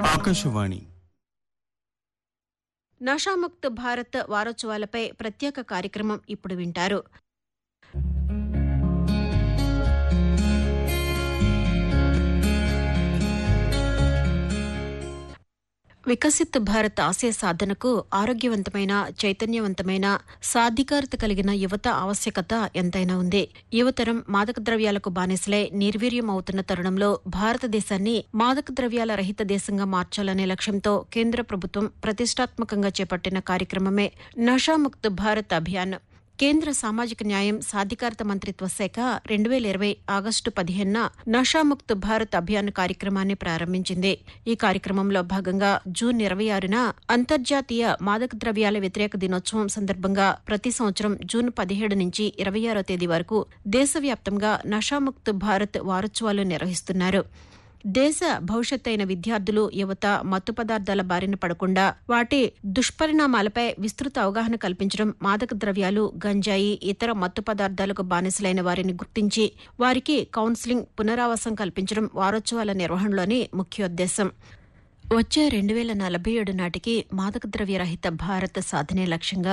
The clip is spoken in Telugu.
ఆకాశవాణి నషాముక్త్ భారత్ వారోత్సవాలపై ప్రత్యేక కార్యక్రమం ఇప్పుడు వింటారు వికసిత్ భారత్ ఆశయ సాధనకు ఆరోగ్యవంతమైన చైతన్యవంతమైన సాధికారత కలిగిన యువత ఆవశ్యకత ఎంతైనా ఉంది యువతరం మాదక ద్రవ్యాలకు బానిసలై నిర్వీర్యం అవుతున్న తరుణంలో భారతదేశాన్ని మాదక ద్రవ్యాల రహిత దేశంగా మార్చాలనే లక్ష్యంతో కేంద్ర ప్రభుత్వం ప్రతిష్టాత్మకంగా చేపట్టిన కార్యక్రమమే నషాముక్త్ భారత్ అభియాన్ కేంద్ర సామాజిక న్యాయం సాధికారత మంత్రిత్వ శాఖ రెండు వేల ఇరవై ఆగస్టు పదిహేనున నషాముక్త్ భారత్ అభియాన్ కార్యక్రమాన్ని ప్రారంభించింది ఈ కార్యక్రమంలో భాగంగా జూన్ ఇరవై ఆరున అంతర్జాతీయ మాదక ద్రవ్యాల వ్యతిరేక దినోత్సవం సందర్భంగా ప్రతి సంవత్సరం జూన్ పదిహేడు నుంచి ఇరవై ఆరో తేదీ వరకు దేశవ్యాప్తంగా నషాముక్త్ భారత్ వారోత్సవాలు నిర్వహిస్తున్నారు దేశ భవిష్యత్ అయిన విద్యార్థులు యువత మత్తు పదార్థాల బారిన పడకుండా వాటి దుష్పరిణామాలపై విస్తృత అవగాహన కల్పించడం మాదక ద్రవ్యాలు గంజాయి ఇతర మత్తు పదార్థాలకు బానిసలైన వారిని గుర్తించి వారికి కౌన్సిలింగ్ పునరావాసం కల్పించడం వారోత్సవాల నిర్వహణలోని ముఖ్యోద్దేశం వచ్చే రెండు వేల నలభై ఏడు నాటికి మాదక ద్రవ్య రహిత భారత్ సాధనే లక్ష్యంగా